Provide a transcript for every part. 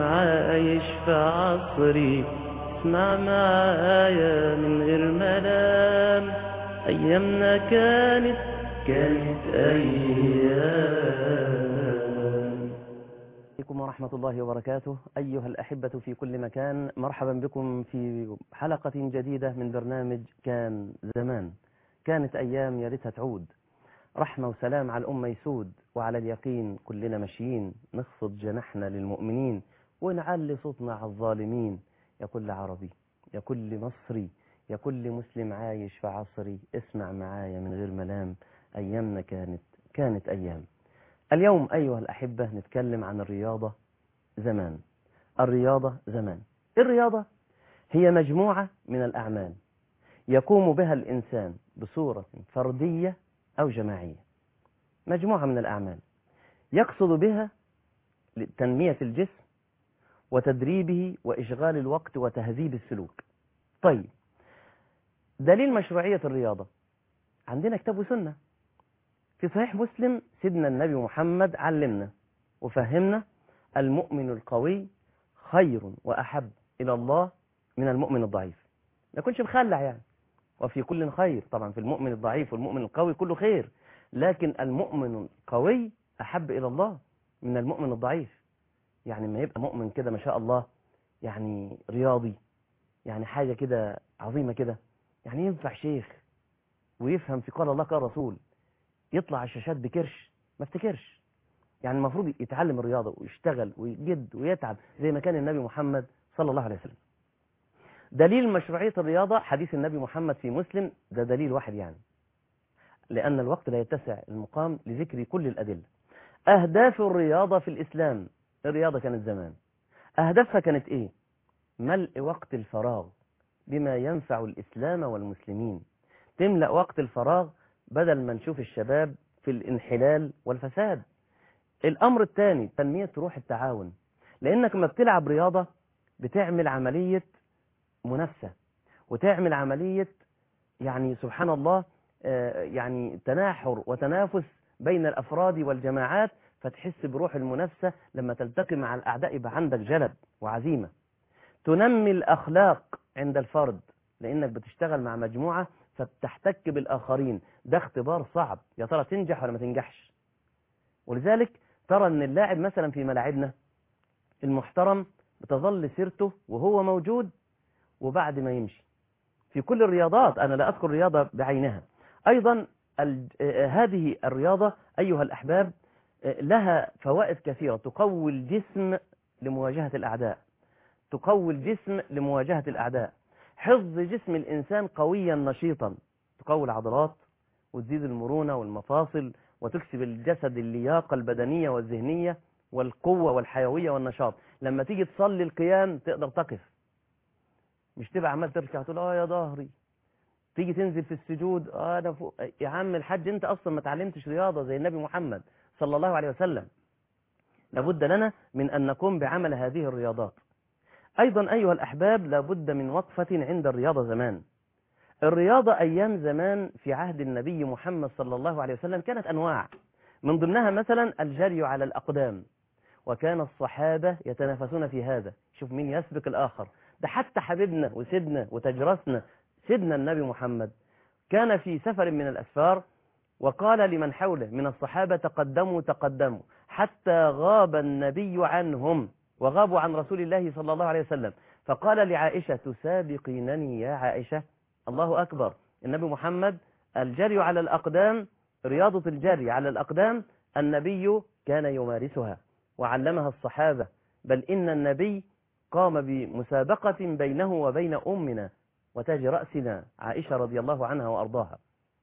عايش في عصري اسمع معايا من غير ملام أيامنا كانت كانت أيام عليكم ورحمة الله وبركاته أيها الأحبة في كل مكان مرحبا بكم في حلقة جديدة من برنامج كان زمان كانت أيام يا ريتها تعود رحمة وسلام على الأمة يسود وعلى اليقين كلنا ماشيين نخفض جناحنا للمؤمنين ونعلي صوتنا على الظالمين يا كل عربي يا كل مصري يا كل مسلم عايش في عصري اسمع معايا من غير ملام أيامنا كانت كانت أيام اليوم أيها الأحبة نتكلم عن الرياضة زمان الرياضة زمان الرياضة هي مجموعة من الأعمال يقوم بها الإنسان بصورة فردية أو جماعية مجموعة من الأعمال يقصد بها تنمية الجسم وتدريبه وإشغال الوقت وتهذيب السلوك طيب دليل مشروعية الرياضة عندنا كتاب وسنة في صحيح مسلم سيدنا النبي محمد علمنا وفهمنا المؤمن القوي خير وأحب إلى الله من المؤمن الضعيف ما يكونش مخلع يعني وفي كل خير طبعا في المؤمن الضعيف والمؤمن القوي كله خير لكن المؤمن القوي أحب إلى الله من المؤمن الضعيف يعني ما يبقى مؤمن كده ما شاء الله يعني رياضي يعني حاجة كده عظيمة كده يعني ينفع شيخ ويفهم في قال الله قال رسول يطلع على الشاشات بكرش ما افتكرش يعني المفروض يتعلم الرياضة ويشتغل ويجد ويتعب زي ما كان النبي محمد صلى الله عليه وسلم دليل مشروعية الرياضة حديث النبي محمد في مسلم ده دليل واحد يعني لأن الوقت لا يتسع المقام لذكر كل الأدلة أهداف الرياضة في الإسلام الرياضة كانت زمان أهدافها كانت إيه ملء وقت الفراغ بما ينفع الإسلام والمسلمين تملأ وقت الفراغ بدل ما نشوف الشباب في الانحلال والفساد الأمر الثاني تنمية روح التعاون لأنك لما بتلعب رياضة بتعمل عملية منافسة وتعمل عملية يعني سبحان الله يعني تناحر وتنافس بين الأفراد والجماعات فتحس بروح المنافسة لما تلتقي مع الأعداء يبقى عندك جلد وعزيمة تنمي الأخلاق عند الفرد لأنك بتشتغل مع مجموعة فبتحتك بالآخرين ده اختبار صعب يا ترى تنجح ولا ما تنجحش ولذلك ترى أن اللاعب مثلا في ملاعبنا المحترم بتظل سيرته وهو موجود وبعد ما يمشي في كل الرياضات أنا لا أذكر رياضة بعينها أيضا هذه الرياضة أيها الأحباب لها فوائد كثيرة تقوي الجسم لمواجهة الأعداء تقوي الجسم لمواجهة الأعداء حفظ جسم الإنسان قويا نشيطا تقوي العضلات وتزيد المرونة والمفاصل وتكسب الجسد اللياقة البدنية والذهنية والقوة والحيوية والنشاط لما تيجي تصلي القيام تقدر تقف مش تبقى عمال تركع تقول اه يا ظهري تيجي تنزل في السجود اه انا فوق يا عم الحاج انت اصلا ما تعلمتش رياضة زي النبي محمد صلى الله عليه وسلم لابد لنا من ان نقوم بعمل هذه الرياضات ايضا ايها الاحباب لابد من وقفة عند الرياضة زمان الرياضة ايام زمان في عهد النبي محمد صلى الله عليه وسلم كانت انواع من ضمنها مثلا الجري على الاقدام وكان الصحابة يتنافسون في هذا شوف مين يسبق الاخر ده حتى حبيبنا وسيدنا وتجرسنا سيدنا النبي محمد كان في سفر من الأسفار وقال لمن حوله من الصحابة تقدموا تقدموا حتى غاب النبي عنهم وغابوا عن رسول الله صلى الله عليه وسلم فقال لعائشة تسابقينني يا عائشة الله أكبر النبي محمد الجري على الأقدام رياضة الجري على الأقدام النبي كان يمارسها وعلمها الصحابة بل إن النبي قام بمسابقة بينه وبين أمنا وتاج رأسنا عائشة رضي الله عنها وأرضاها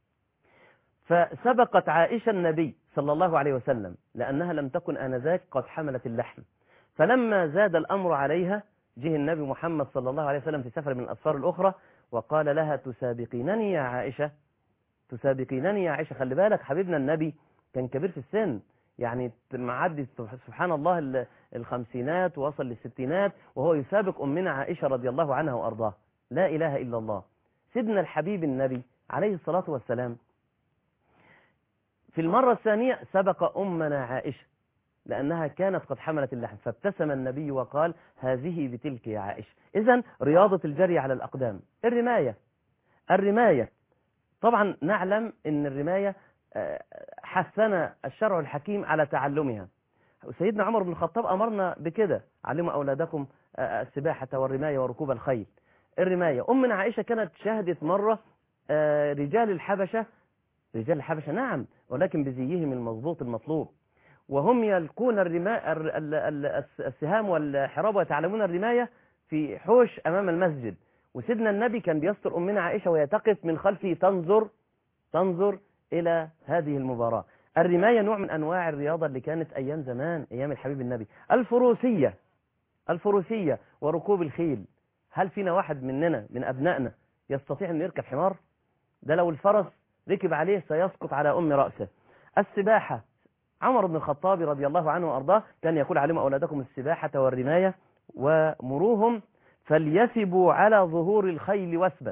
فسبقت عائشة النبي صلى الله عليه وسلم لأنها لم تكن آنذاك قد حملت اللحم فلما زاد الأمر عليها جه النبي محمد صلى الله عليه وسلم في سفر من الأسفار الأخرى وقال لها تسابقينني يا عائشة تسابقينني يا عائشة خلي بالك حبيبنا النبي كان كبير في السن يعني معدي سبحان الله الخمسينات ووصل للستينات وهو يسابق أمنا عائشة رضي الله عنها وأرضاها لا إله إلا الله سيدنا الحبيب النبي عليه الصلاة والسلام في المرة الثانية سبق أمنا عائشة لأنها كانت قد حملت اللحم فابتسم النبي وقال هذه بتلك يا عائشة إذا رياضة الجري على الأقدام الرماية الرماية طبعا نعلم أن الرماية آه، حثنا الشرع الحكيم على تعلمها سيدنا عمر بن الخطاب أمرنا بكده علموا أولادكم آه، السباحة والرماية وركوب الخيل الرماية أمنا عائشة كانت شهدت مرة آه، رجال الحبشة رجال الحبشة نعم ولكن بزيهم المضبوط المطلوب وهم يلقون الرماء الر- ال- ال- السهام والحراب ويتعلمون الرماية في حوش أمام المسجد وسيدنا النبي كان بيستر أمنا عائشة وهي تقف من خلفه تنظر تنظر إلى هذه المباراة الرماية نوع من أنواع الرياضة اللي كانت أيام زمان أيام الحبيب النبي الفروسية الفروسية وركوب الخيل هل فينا واحد مننا من أبنائنا يستطيع أن يركب حمار ده لو الفرس ركب عليه سيسقط على أم رأسه السباحة عمر بن الخطاب رضي الله عنه وأرضاه كان يقول علموا أولادكم السباحة والرماية ومروهم فليثبوا على ظهور الخيل وثبا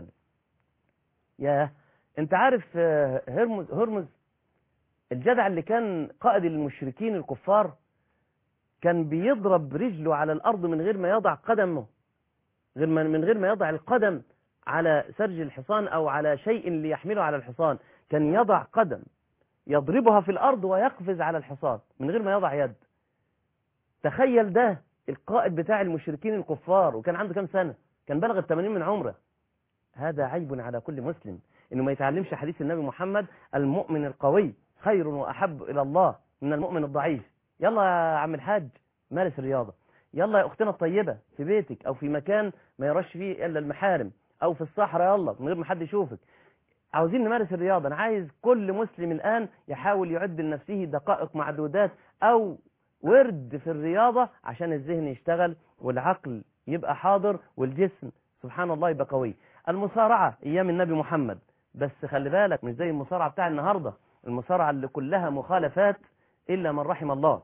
يا انت عارف آه، هرمز هرمز الجدع اللي كان قائد المشركين الكفار كان بيضرب رجله على الأرض من غير ما يضع قدمه غير ما- من غير ما يضع القدم على سرج الحصان أو على شيء ليحمله على الحصان كان يضع قدم يضربها في الأرض ويقفز على الحصان من غير ما يضع يد تخيل ده القائد بتاع المشركين الكفار وكان عنده كام سنة كان بلغ الثمانين من عمره هذا عيب على كل مسلم انه ما يتعلمش حديث النبي محمد المؤمن القوي خير واحب الى الله من المؤمن الضعيف يلا يا عم الحاج مارس الرياضه يلا يا اختنا الطيبه في بيتك او في مكان ما يرش فيه الا المحارم او في الصحراء يلا من غير ما حد يشوفك عاوزين نمارس الرياضه انا عايز كل مسلم الان يحاول يعد لنفسه دقائق معدودات او ورد في الرياضه عشان الذهن يشتغل والعقل يبقى حاضر والجسم سبحان الله يبقى قوي المصارعه ايام النبي محمد بس خلي بالك مش زي المصارعه بتاع النهارده المصارعه اللي كلها مخالفات الا من رحم الله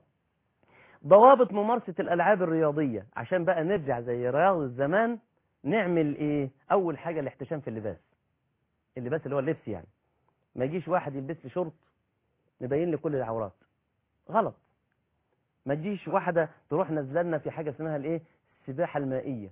ضوابط ممارسه الالعاب الرياضيه عشان بقى نرجع زي رياض الزمان نعمل ايه اول حاجه الاحتشام في اللباس اللباس اللي هو اللبس يعني ما يجيش واحد يلبس لي شورت مبين لي كل العورات غلط ما تجيش واحده تروح نزلنا في حاجه اسمها الايه السباحه المائيه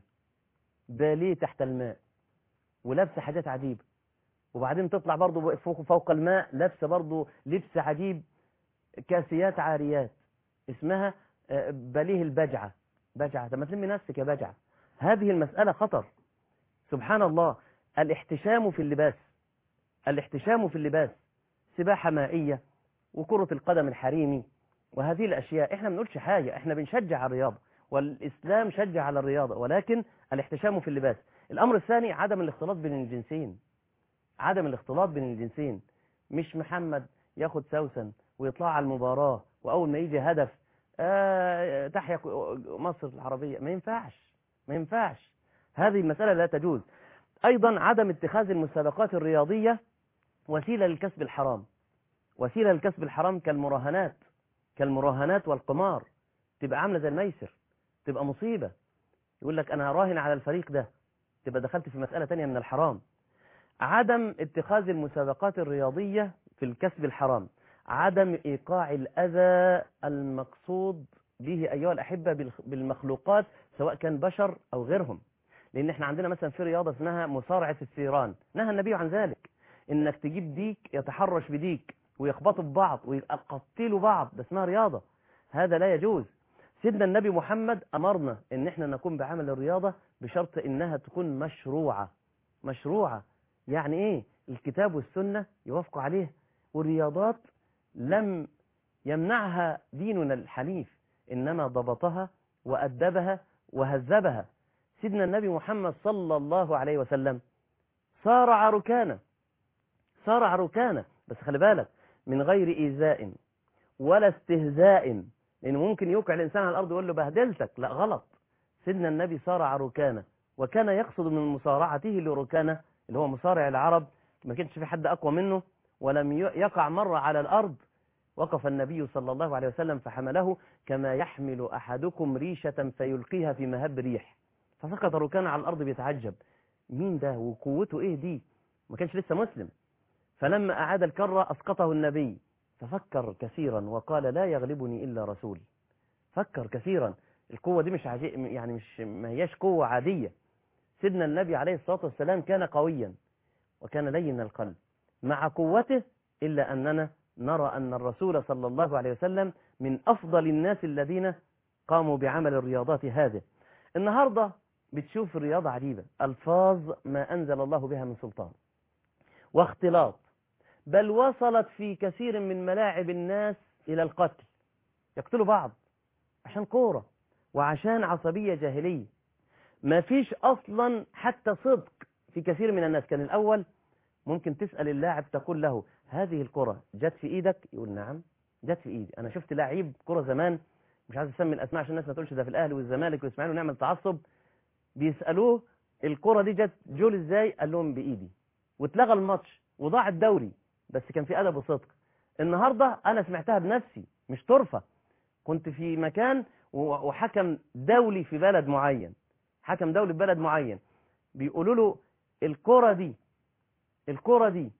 باليه تحت الماء ولابسه حاجات عجيبه وبعدين تطلع برضه فوق, فوق الماء لابسه برضه لبس عجيب كاسيات عاريات اسمها آه، باليه البجعه بجعه طب ما تلمي نفسك يا بجعه هذه المساله خطر سبحان الله الاحتشام في اللباس الاحتشام في اللباس سباحه مائيه وكره القدم الحريمي وهذه الاشياء احنا ما بنقولش حاجه احنا بنشجع على الرياضه والاسلام شجع على الرياضه ولكن الاحتشام في اللباس الامر الثاني عدم الاختلاط بين الجنسين عدم الاختلاط بين الجنسين مش محمد ياخد سوسن ويطلع على المباراة وأول ما يجي هدف آه تحيا مصر العربية ما ينفعش ما ينفعش هذه المسألة لا تجوز أيضا عدم اتخاذ المسابقات الرياضية وسيلة للكسب الحرام وسيلة للكسب الحرام كالمراهنات كالمراهنات والقمار تبقى عاملة زي الميسر تبقى مصيبة يقول لك أنا راهن على الفريق ده تبقى دخلت في مسألة تانية من الحرام عدم اتخاذ المسابقات الرياضية في الكسب الحرام عدم إيقاع الأذى المقصود به أيها الأحبة بالخ- بالمخلوقات سواء كان بشر أو غيرهم لأن احنا عندنا مثلا في رياضة اسمها مصارعة الثيران نهى النبي عن ذلك إنك تجيب ديك يتحرش بديك ويخبطوا ببعض ويقتلوا بعض ده اسمها رياضة هذا لا يجوز سيدنا النبي محمد أمرنا إن احنا نقوم بعمل الرياضة بشرط إنها تكون مشروعة مشروعة يعني ايه الكتاب والسنة يوافقوا عليه والرياضات لم يمنعها ديننا الحنيف إنما ضبطها وأدبها وهذبها سيدنا النبي محمد صلى الله عليه وسلم صارع ركانه صارع ركانه بس خلي بالك من غير إيذاء ولا استهزاء لأنه ممكن يوقع الإنسان على الأرض ويقول له بهدلتك لا غلط سيدنا النبي صارع ركانه وكان يقصد من مصارعته لركانه اللي هو مصارع العرب ما كانش في حد أقوى منه ولم ي- يقع مرة على الأرض وقف النبي صلى الله عليه وسلم فحمله كما يحمل أحدكم ريشة فيلقيها في مهب ريح فسقط ركان على الأرض بيتعجب مين ده وقوته إيه دي ما كانش لسه مسلم فلما أعاد الكرة أسقطه النبي ففكر كثيرا وقال لا يغلبني إلا رسول فكر كثيرا القوة دي مش عادي يعني مش ما هياش قوة عادية سيدنا النبي عليه الصلاة والسلام كان قويا وكان لين القلب مع قوته إلا أننا نرى أن الرسول صلى الله عليه وسلم من أفضل الناس الذين قاموا بعمل الرياضات هذه النهاردة بتشوف الرياضة عجيبة ألفاظ ما أنزل الله بها من سلطان واختلاط بل وصلت في كثير من ملاعب الناس إلى القتل يقتلوا بعض عشان كورة وعشان عصبية جاهلية ما فيش أصلا حتى صدق في كثير من الناس كان الأول ممكن تسأل اللاعب تقول له هذه الكرة جت في إيدك يقول نعم جت في إيدي أنا شفت لعيب كرة زمان مش عايز أسمي الأسماء عشان الناس ما تقولش ده في الأهلي والزمالك والإسماعيلي ونعمل تعصب بيسألوه الكرة دي جت جول إزاي قال لهم بإيدي واتلغى الماتش وضاع الدوري بس كان في أدب وصدق النهاردة أنا سمعتها بنفسي مش طرفة كنت في مكان وحكم دولي في بلد معين حكم دولي في بلد معين بيقولوا له الكرة دي الكرة دي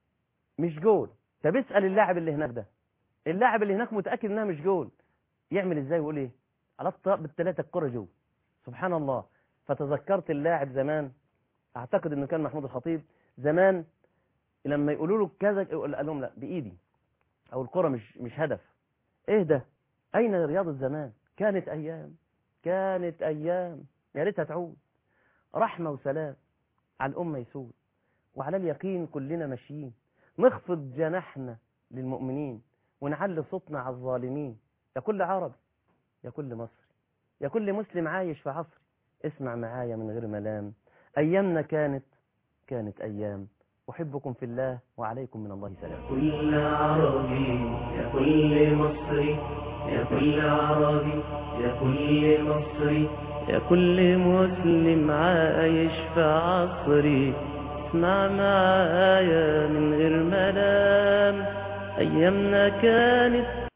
مش جول طب اسأل اللاعب اللي هناك ده اللاعب اللي هناك متأكد انها مش جول يعمل ازاي يقول ايه على الطاق بالثلاثة الكرة جو سبحان الله فتذكرت اللاعب زمان اعتقد انه كان محمود الخطيب زمان لما يقولوا له كذا قال لهم لا بايدي او الكرة مش مش هدف ايه ده اين رياضة زمان كانت ايام كانت ايام يا ريتها تعود رحمة وسلام على الامة يسود وعلى اليقين كلنا ماشيين نخفض جناحنا للمؤمنين ونعلي صوتنا على الظالمين يا كل عربي يا كل مصري يا كل مسلم عايش في عصري اسمع معايا من غير ملام أيامنا كانت كانت أيام أحبكم في الله وعليكم من الله سلام كل عربي يا كل مصري يا كل عربي يا كل مصري يا كل مسلم عايش في عصري اسمع معايا من غير ملام أيامنا كانت